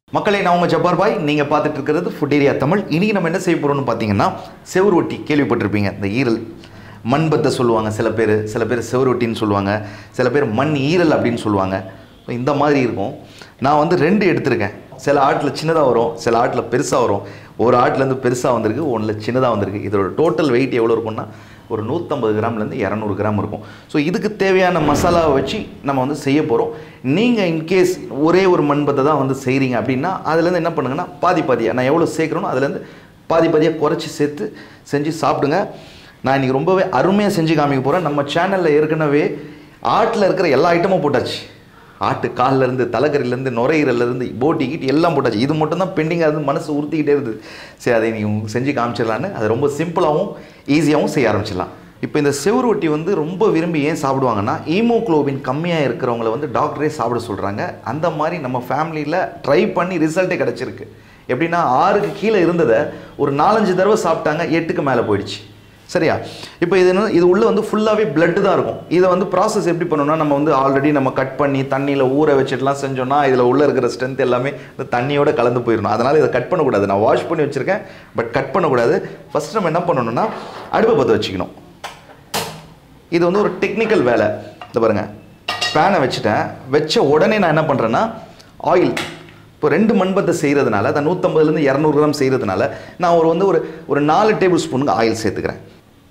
மக்களை நான் உங்கள் ஜப்பார் பாய் நீங்கள் பார்த்துட்டு இருக்கிறது ஃபுட் ஏரியா தமிழ் இன்றைக்கி நம்ம என்ன செய்ய போகிறோம்னு பார்த்தீங்கன்னா செவுரொட்டி கேள்விப்பட்டிருப்பீங்க இந்த ஈரல் மண்பத்தை சொல்லுவாங்க சில பேர் சில பேர் செவுரொட்டின்னு சொல்லுவாங்க சில பேர் மண் ஈரல் அப்படின்னு சொல்லுவாங்க So, இந்த மாதிரி இருக்கும் நான் வந்து ரெண்டு எடுத்திருக்கேன் சில ஆட்டில் சின்னதாக வரும் சில ஆட்டில் பெருசாக வரும் ஒரு ஆட்டிலேருந்து பெருசாக வந்திருக்கு ஒன்றில் சின்னதாக வந்திருக்கு இதோட டோட்டல் வெயிட் எவ்வளோ இருக்கும்னா ஒரு நூற்றம்பது கிராம்லேருந்து இரநூறு கிராம் இருக்கும் ஸோ இதுக்கு தேவையான மசாலாவை வச்சு நம்ம வந்து செய்ய போகிறோம் நீங்கள் இன்கேஸ் ஒரே ஒரு மண்பத்தை தான் வந்து செய்கிறீங்க அப்படின்னா அதுலேருந்து என்ன பண்ணுங்கன்னா பாதி பாதியாக நான் எவ்வளோ சேர்க்குறேனோ அதுலேருந்து பாதி பாதியாக குறைச்சி சேர்த்து செஞ்சு சாப்பிடுங்க நான் இன்றைக்கி ரொம்பவே அருமையாக செஞ்சு காமிக்க போகிறேன் நம்ம சேனலில் ஏற்கனவே ஆட்டில் இருக்கிற எல்லா ஐட்டமும் போட்டாச்சு ஆட்டு கால்லேருந்து தலைக்கறிலேருந்து நுரையீரல்லேருந்து போட்டி கீட்டி எல்லாம் போட்டாச்சு இது மட்டும் தான் பெண்டிங்காக இருந்து மனசு உறுத்திக்கிட்டே இருந்தது சரி அதை நீ செஞ்சு காமிச்சிடலான்னு அது ரொம்ப சிம்பிளாகவும் ஈஸியாகவும் செய்ய ஆரம்பிச்சிடலாம் இப்போ இந்த செவுரொட்டி வந்து ரொம்ப விரும்பி ஏன் சாப்பிடுவாங்கன்னா ஈமோக்ளோபின் கம்மியாக இருக்கிறவங்கள வந்து டாக்டரே சாப்பிட சொல்கிறாங்க அந்த மாதிரி நம்ம ஃபேமிலியில் ட்ரை பண்ணி ரிசல்ட்டே கிடச்சிருக்கு எப்படின்னா ஆறுக்கு கீழே இருந்ததை ஒரு நாலஞ்சு தடவை சாப்பிட்டாங்க எட்டுக்கு மேலே போயிடுச்சு சரியா இப்போ இது என்ன இது உள்ளே வந்து ஃபுல்லாகவே பிளட்டு தான் இருக்கும் இதை வந்து ப்ராசஸ் எப்படி பண்ணணும்னா நம்ம வந்து ஆல்ரெடி நம்ம கட் பண்ணி தண்ணியில் ஊற வச்சுட்டுலாம் செஞ்சோம்னா இதில் உள்ளே இருக்கிற ஸ்ட்ரென்த் எல்லாமே இந்த தண்ணியோட கலந்து போயிடணும் அதனால் இதை கட் பண்ணக்கூடாது நான் வாஷ் பண்ணி வச்சுருக்கேன் பட் கட் பண்ணக்கூடாது ஃபஸ்ட் நம்ம என்ன பண்ணணும்னா அடுப்பை பற்ற வச்சுக்கணும் இது வந்து ஒரு டெக்னிக்கல் வேலை இந்த பாருங்க பேனை வச்சுட்டேன் வச்ச உடனே நான் என்ன பண்ணுறேன்னா ஆயில் இப்போ ரெண்டு மண்பத்தை செய்கிறதுனால அந்த நூற்றம்பதுலேருந்து இரநூறு கிராம் செய்கிறதுனால நான் ஒரு வந்து ஒரு ஒரு நாலு டேபிள் ஸ்பூனுக்கு ஆயில் சேர்த்துக்கிறேன்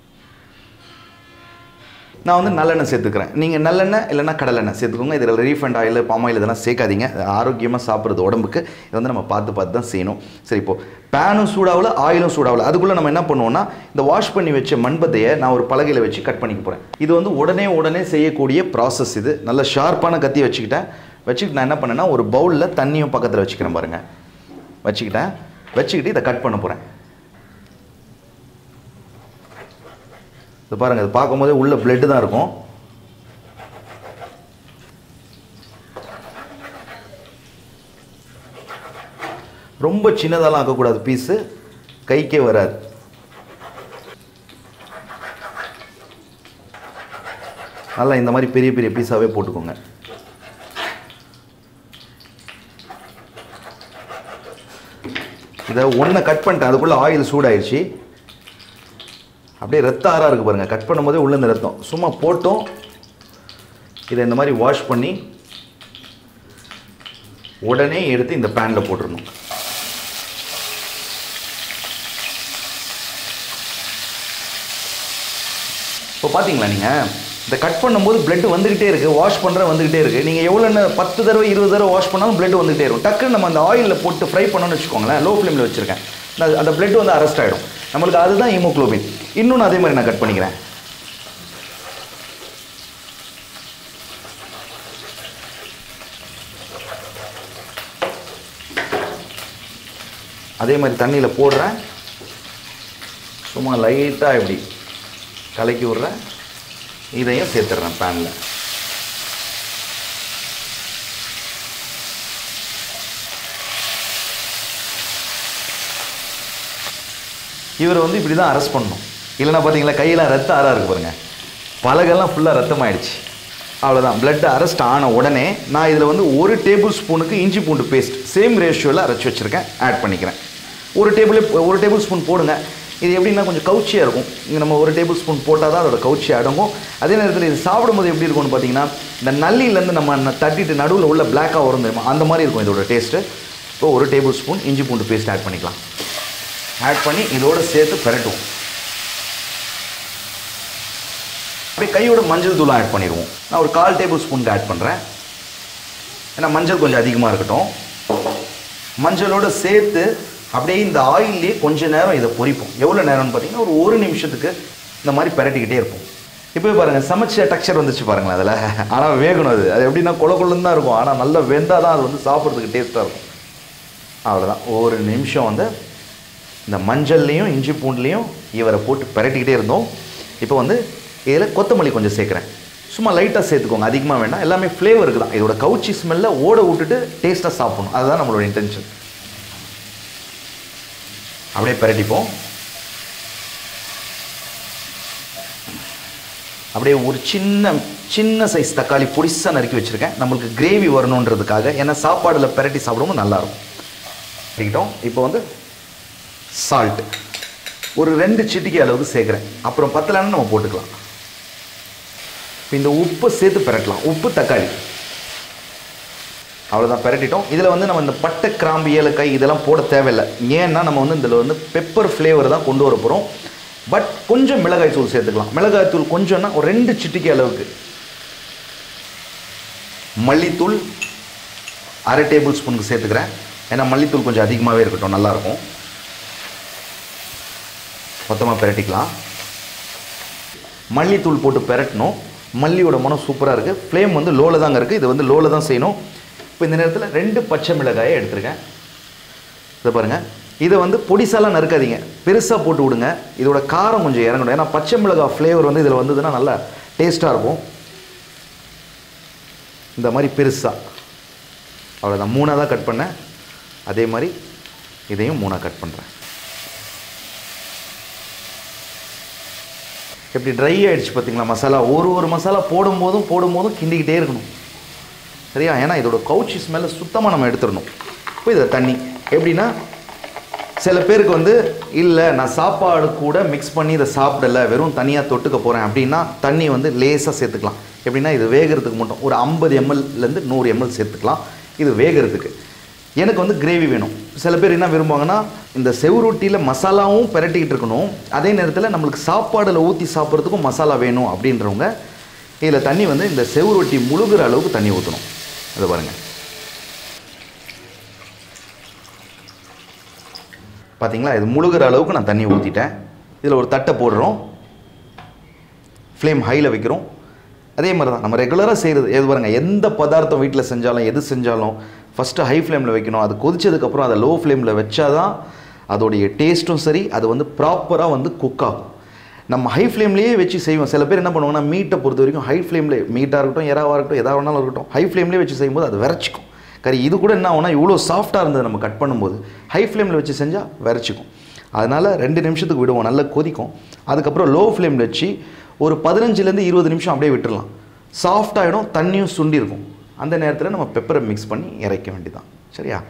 நான் வந்து நல்லெண்ணெய் சேர்த்துக்கிறேன் நீங்கள் நல்லெண்ணெய் இல்லைன்னா கடலெண்ணெய் சேர்த்துக்கோங்க இதில் ரீஃபண்ட் ஆயில் பாம் ஆயில் இதெல்லாம் சேர்க்காதீங்க அது ஆரோக்கியமாக சாப்பிட்றது உடம்புக்கு இது வந்து நம்ம பார்த்து பார்த்து தான் செய்யணும் சரி இப்போ பேனும் சூடாகல ஆயிலும் சூடாகல அதுக்குள்ளே நம்ம என்ன பண்ணுவோம்னா இந்த வாஷ் பண்ணி வச்ச மண்பத்தையை நான் ஒரு பலகையில் வச்சு கட் பண்ணிக்க போகிறேன் இது வந்து உடனே உடனே செய்யக்கூடிய ப்ராசஸ் இது நல்ல ஷார்ப்பான கத்தி வச்சுக்கிட்டேன் வச்சுக்கிட்டு நான் என்ன பண்ணேன்னா ஒரு பவுலில் தண்ணியும் பக்கத்தில் வச்சுக்கிறேன் பாருங்கள் வச்சுக்கிட்டேன் வச்சுக்கிட்டு இதை கட் பண்ண போகிறேன் இது பாருங்கள் இது பார்க்கும்போதே உள்ள பிளட்டு தான் இருக்கும் ரொம்ப சின்னதாலாம் ஆக்கக்கூடாது பீஸு கைக்கே வராது நல்லா இந்த மாதிரி பெரிய பெரிய பீஸாகவே போட்டுக்கோங்க இதை ஒன்றை கட் பண்ணிட்டேன் அதுக்குள்ளே ஆயில் சூடாயிருச்சு அப்படியே ரத்த ஆறாக இருக்குது பாருங்கள் கட் பண்ணும்போதே உள்ள இந்த ரத்தம் சும்மா போட்டோம் இதை இந்த மாதிரி வாஷ் பண்ணி உடனே எடுத்து இந்த பேனில் போட்டுடணும் இப்போ பார்த்தீங்களா நீங்கள் இந்த கட் பண்ணும்போது பிளட் வந்துக்கிட்டே இருக்குது வாஷ் பண்ணுற வந்துக்கிட்டே இருக்குது நீங்கள் எவ்வளோ நே- பத்து தடவை இருபது தடவை வாஷ் பண்ணாலும் பிளட் வந்துக்கிட்டே இருக்கும் டக்குன்னு நம்ம அந்த ஆயிலில் போட்டு ஃப்ரை பண்ணோம்னு வச்சுக்கோங்களேன் லோ ஃப்ளேமில் வச்சுருக்கேன் அந்த- அந்த பிளட் வந்து அரெஸ்ட் ஆகிடும் நம்மளுக்கு அதுதான் ஹீமோக்ளோபின் இன்னொன்று அதே மாதிரி நான் கட் பண்ணிக்கிறேன் அதே மாதிரி தண்ணியில் போடுறேன் சும்மா லைட்டாக இப்படி கலக்கி விட்றேன் இதையும் சேர்த்துடுறேன் பேனில் இவர் வந்து இப்படி தான் அரெஸ்ட் பண்ணணும் இல்லைன்னா பார்த்தீங்களா கையெல்லாம் ரத்த ஆறாக இருக்கு பாருங்க பலகெல்லாம் ஃபுல்லாக ரத்தமாயிடுச்சு அவ்வளோதான் blood அரெஸ்ட் ஆன உடனே நான் இதில் வந்து ஒரு டேபிள் ஸ்பூனுக்கு இஞ்சி பூண்டு பேஸ்ட் சேம் ரேஷியோவில் அரைச்சி வச்சுருக்கேன் ஆட் பண்ணிக்கிறேன் ஒரு டேபிள் ஒரு டேபிள் ஸ்பூன் போடுங்க இது எப்படின்னா கொஞ்சம் கவுச்சியாக இருக்கும் இங்கே நம்ம ஒரு டேபிள் ஸ்பூன் போட்டால் தான் அதோட கவுச்சி அடங்கும் அதே நேரத்தில் இது சாப்பிடும்போது எப்படி இருக்கும்னு பார்த்தீங்கன்னா இந்த நல்லிலேருந்து நம்ம ந- தட்டிட்டு நடுவில் உள்ள பிளாக்காக வரும் தெரியுமா அந்த மாதிரி இருக்கும் இதோட டேஸ்ட்டு இப்போ ஒரு டேபிள் ஸ்பூன் இஞ்சி பூண்டு பேஸ்ட் ஆட் பண்ணிக்கலாம் ஆட் பண்ணி இதோட சேர்த்து பிரட்டுவோம் அப்படியே கையோட மஞ்சள் தூள் ஆட் பண்ணிடுவோம் நான் ஒரு கால் டேபிள் ஸ்பூனுக்கு ஆட் பண்ணுறேன் ஏன்னா மஞ்சள் கொஞ்சம் அதிகமாக இருக்கட்டும் மஞ்சளோட சேர்த்து அப்படியே இந்த ஆயிலே கொஞ்ச நேரம் இதை பொரிப்போம் எவ்வளோ நேரம்னு பார்த்தீங்கன்னா ஒரு ஒரு நிமிஷத்துக்கு இந்த மாதிரி பிரட்டிக்கிட்டே இருப்போம் இப்போ பாருங்கள் சமைச்ச டெக்ஸ்சர் வந்துச்சு பாருங்களேன் அதில் ஆனால் வேகணும் அது அது எப்படின்னா கொல கொள்ளுன்னு தான் இருக்கும் ஆனால் நல்லா வெந்தால் தான் அது வந்து சாப்பிட்றதுக்கு டேஸ்ட்டாக இருக்கும் அவ்வளோதான் ஒரு நிமிஷம் வந்து இந்த மஞ்சள்லேயும் இஞ்சி பூண்டுலேயும் இவரை போட்டு பிரட்டிக்கிட்டே இருந்தோம் இப்போ வந்து இதில் கொத்தமல்லி கொஞ்சம் சேர்க்குறேன் சும்மா லைட்டாக சேர்த்துக்கோங்க அதிகமாக வேண்டாம் எல்லாமே ஃப்ளேவருக்கு தான் இதோட கவுச்சி ஸ்மெல்ல ஓட விட்டுட்டு டேஸ்ட்டாக சாப்பிடணும் அதுதான் நம்மளோட இன்டென்ஷன் அப்படியே பிரட்டிப்போம் அப்படியே ஒரு சின்ன சின்ன சைஸ் தக்காளி பொடிசாக நறுக்கி வச்சுருக்கேன் நம்மளுக்கு கிரேவி வரணுன்றதுக்காக ஏன்னா சாப்பாடில் பிரட்டி சாப்பிடும்போது நல்லாயிருக்கும் வச்சுக்கிட்டோம் இப்போ வந்து சால்ட்டு ஒரு ரெண்டு சிட்டிக்கை அளவுக்கு சேர்க்குறேன் அப்புறம் பத்தலைன்னு நம்ம போட்டுக்கலாம் இப்போ இந்த உப்பை சேர்த்து பிரட்டலாம் உப்பு தக்காளி அவ்வளோதான் பிரட்டிட்டோம் இதில் வந்து நம்ம இந்த பட்டை கிராம்பு ஏலக்காய் இதெல்லாம் போட தேவையில்லை ஏன்னா நம்ம வந்து இதில் வந்து பெப்பர் ஃப்ளேவர் தான் கொண்டு வர போகிறோம் பட் கொஞ்சம் மிளகாய் தூள் சேர்த்துக்கலாம் மிளகாய் தூள் கொஞ்சம்னா ஒரு ரெண்டு சிட்டிக்கை அளவுக்கு மல்லித்தூள் அரை டேபிள் ஸ்பூனுக்கு சேர்த்துக்கிறேன் ஏன்னா மல்லித்தூள் கொஞ்சம் அதிகமாகவே இருக்கட்டும் நல்லாயிருக்கும் மொத்தமாக பிரட்டிக்கலாம் மல்லித்தூள் போட்டு பிரட்டணும் மல்லியோட மனம் சூப்பராக இருக்குது ஃப்ளேம் வந்து லோவில் தாங்க இருக்குது இது வந்து லோவில் தான் செய்யணும் இப்போ இந்த நேரத்தில் ரெண்டு பச்சை மிளகாயை எடுத்துருக்கேன் இதை பாருங்கள் இதை வந்து பொடிசாலாம் நறுக்காதீங்க பெருசாக போட்டு விடுங்க இதோட காரம் கொஞ்சம் இறங்கணும் ஏன்னா பச்சை மிளகாய் ஃப்ளேவர் வந்து இதில் வந்ததுன்னா நல்லா டேஸ்ட்டாக இருக்கும் இந்த மாதிரி பெருசாக அவ்வளோதான் மூணாக தான் கட் பண்ணேன் அதே மாதிரி இதையும் மூணாக கட் பண்ணுறேன் எப்படி ட்ரை ஆகிடுச்சு பார்த்தீங்களா மசாலா ஒரு ஒரு மசாலா போடும்போதும் போடும்போதும் கிண்டிக்கிட்டே இருக்கணும் சரியா ஏன்னா இதோட கவுச்சி ஸ்மெல்லை சுத்தமாக நம்ம எடுத்துடணும் இப்போ இதை தண்ணி எப்படின்னா சில பேருக்கு வந்து இல்லை நான் சாப்பாடு கூட மிக்ஸ் பண்ணி இதை சாப்பிடல வெறும் தனியாக தொட்டுக்க போகிறேன் அப்படின்னா தண்ணி வந்து லேசாக சேர்த்துக்கலாம் எப்படின்னா இது வேகிறதுக்கு மட்டும் ஒரு ஐம்பது எம்எல்லேருந்து நூறு எம்எல் சேர்த்துக்கலாம் இது வேகிறதுக்கு எனக்கு வந்து கிரேவி வேணும் சில பேர் என்ன விரும்புவாங்கன்னா இந்த செவுரொட்டியில் மசாலாவும் பிரட்டிக்கிட்டு இருக்கணும் அதே நேரத்தில் நம்மளுக்கு சாப்பாடில் ஊற்றி சாப்பிட்றதுக்கும் மசாலா வேணும் அப்படின்றவங்க இதில் தண்ணி வந்து இந்த செவுரொட்டி முழுகிற அளவுக்கு தண்ணி ஊற்றணும் அதை பாருங்கள் பார்த்தீங்களா இது முழுகிற அளவுக்கு நான் தண்ணி ஊற்றிட்டேன் இதில் ஒரு தட்டை போடுறோம் ஃப்ளேம் ஹையில் வைக்கிறோம் அதே மாதிரி தான் நம்ம ரெகுலராக செய்கிறது எது பாருங்கள் எந்த பதார்த்தம் வீட்டில் செஞ்சாலும் எது செஞ்சாலும் ஃபஸ்ட்டு ஹை ஃப்ளேமில் வைக்கணும் அது கொதிச்சதுக்கப்புறம் அதை லோ ஃப்ளேமில் வச்சாதான் அதோடைய டேஸ்ட்டும் சரி அது வந்து ப்ராப்பராக வந்து குக் ஆகும் நம்ம ஹை ஃப்ளேம்லேயே வச்சு செய்வோம் சில பேர் என்ன பண்ணுவாங்கன்னா மீட்டை பொறுத்த வரைக்கும் ஹை ஃப்ளேமில் மீட்டாக இருக்கட்டும் எறாவாக இருக்கட்டும் எதாக வேணாலும் இருக்கட்டும் ஹை ஃப்ளேம்லேயே வச்சு செய்யும்போது அது விரைச்சிக்கும் கறி இது கூட என்ன ஆகும்னா இவ்வளோ சாஃப்டாக இருந்தது நம்ம கட் பண்ணும்போது ஹை ஃப்ளேமில் வச்சு செஞ்சால் விரைச்சிக்கும் அதனால் ரெண்டு நிமிஷத்துக்கு விடுவோம் நல்லா கொதிக்கும் அதுக்கப்புறம் லோ ஃப்ளேமில் வச்சு ஒரு பதினஞ்சுலேருந்து இருபது நிமிஷம் அப்படியே விட்டுடலாம் சாஃப்டாகிடும் தண்ணியும் சுண்டி இருக்கும் அந்த நேரத்தில் நம்ம பெப்பரை மிக்ஸ் பண்ணி இறக்க வேண்டியதான் சரியா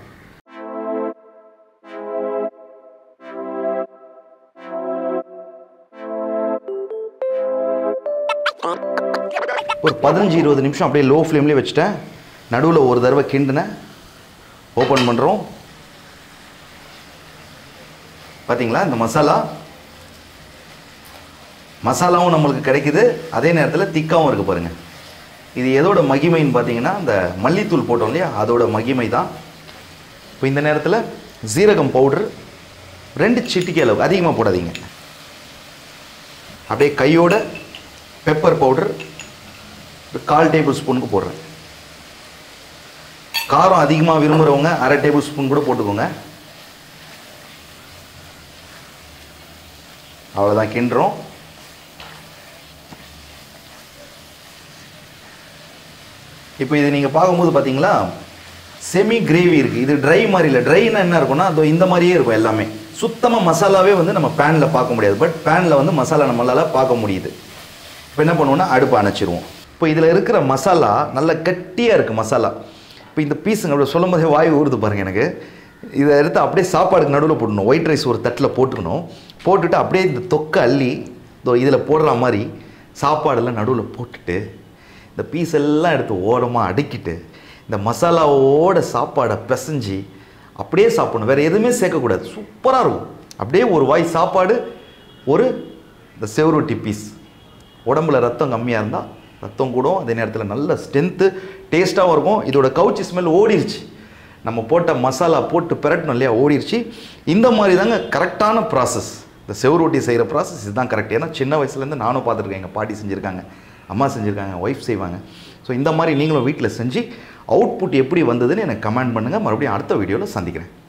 ஒரு பதினஞ்சு இருபது நிமிஷம் அப்படியே லோ ஃப்ளேம்லேயே வச்சுட்டேன் நடுவில் ஒரு தடவை கிண்டுனேன் ஓப்பன் பண்ணுறோம் பார்த்தீங்களா இந்த மசாலா மசாலாவும் நம்மளுக்கு கிடைக்குது அதே நேரத்தில் திக்காவும் இருக்குது பாருங்கள் இது எதோட மகிமைன்னு பார்த்தீங்கன்னா இந்த மல்லித்தூள் போட்டோம் இல்லையா அதோட மகிமை தான் இப்போ இந்த நேரத்தில் ஜீரகம் பவுடர் ரெண்டு சிட்டிக்கை அளவு அதிகமாக போடாதீங்க அப்படியே கையோட பெப்பர் பவுடர் ஒரு கால் டேபிள் ஸ்பூனுக்கு போடுறேன் காரம் அதிகமாக விரும்புகிறவங்க அரை டேபிள் ஸ்பூன் கூட போட்டுக்கோங்க அவ்வளோதான் கிண்டுறோம் இப்போ இது நீங்கள் பார்க்கும்போது பார்த்தீங்களா செமி கிரேவி இருக்குது இது ட்ரை மாதிரி இல்லை ட்ரைனா என்ன இருக்கும்னா அதோ இந்த மாதிரியே இருக்கும் எல்லாமே சுத்தமாக மசாலாவே வந்து நம்ம பேனில் பார்க்க முடியாது பட் பேனில் வந்து மசாலா நம்மளால் பார்க்க முடியுது இப்போ என்ன பண்ணுவோம்னா அடுப்பை அணைச்சிருவோம் இப்போ இதில் இருக்கிற மசாலா நல்ல கட்டியாக இருக்குது மசாலா இப்போ இந்த பீஸுங்க அப்படி சொல்லும் போதே வாய் ஊறுது பாருங்கள் எனக்கு இதை எடுத்து அப்படியே சாப்பாடுக்கு நடுவில் போடணும் ஒயிட் ரைஸ் ஒரு தட்டில் போட்டுக்கணும் போட்டுட்டு அப்படியே இந்த தொக்கை அள்ளி இதோ இதில் போடுற மாதிரி சாப்பாடெல்லாம் நடுவில் போட்டுட்டு இந்த பீஸ் எல்லாம் எடுத்து ஓரமாக அடுக்கிட்டு இந்த மசாலாவோட சாப்பாடை பிசைஞ்சு அப்படியே சாப்பிடணும் வேறு எதுவுமே சேர்க்கக்கூடாது சூப்பராக இருக்கும் அப்படியே ஒரு வாய் சாப்பாடு ஒரு இந்த செவரொட்டி பீஸ் உடம்புல ரத்தம் கம்மியாக இருந்தால் ரத்தம் கூடும் அதே நேரத்தில் நல்ல ஸ்ட்ரென்த்து டேஸ்ட்டாகவும் இருக்கும் இதோட கவுச்சி ஸ்மெல் ஓடிருச்சு நம்ம போட்ட மசாலா போட்டு பிரட்டணும் இல்லையா ஓடிருச்சு இந்த மாதிரி தாங்க கரெக்டான ப்ராசஸ் இந்த செவரொட்டி செய்கிற ப்ராசஸ் இதுதான் கரெக்ட் ஏன்னா சின்ன வயசுலேருந்து நானும் பார்த்துருக்கேன் எங்கள் பாட்டி செஞ்சுருக்காங்க அம்மா செஞ்சுருக்காங்க ஒய்ஃப் செய்வாங்க ஸோ இந்த மாதிரி நீங்களும் வீட்டில் செஞ்சு அவுட்புட் எப்படி வந்ததுன்னு எனக்கு கமெண்ட் பண்ணுங்கள் மறுபடியும் அடுத்த வீடியோவில் சந்திக்கிறேன்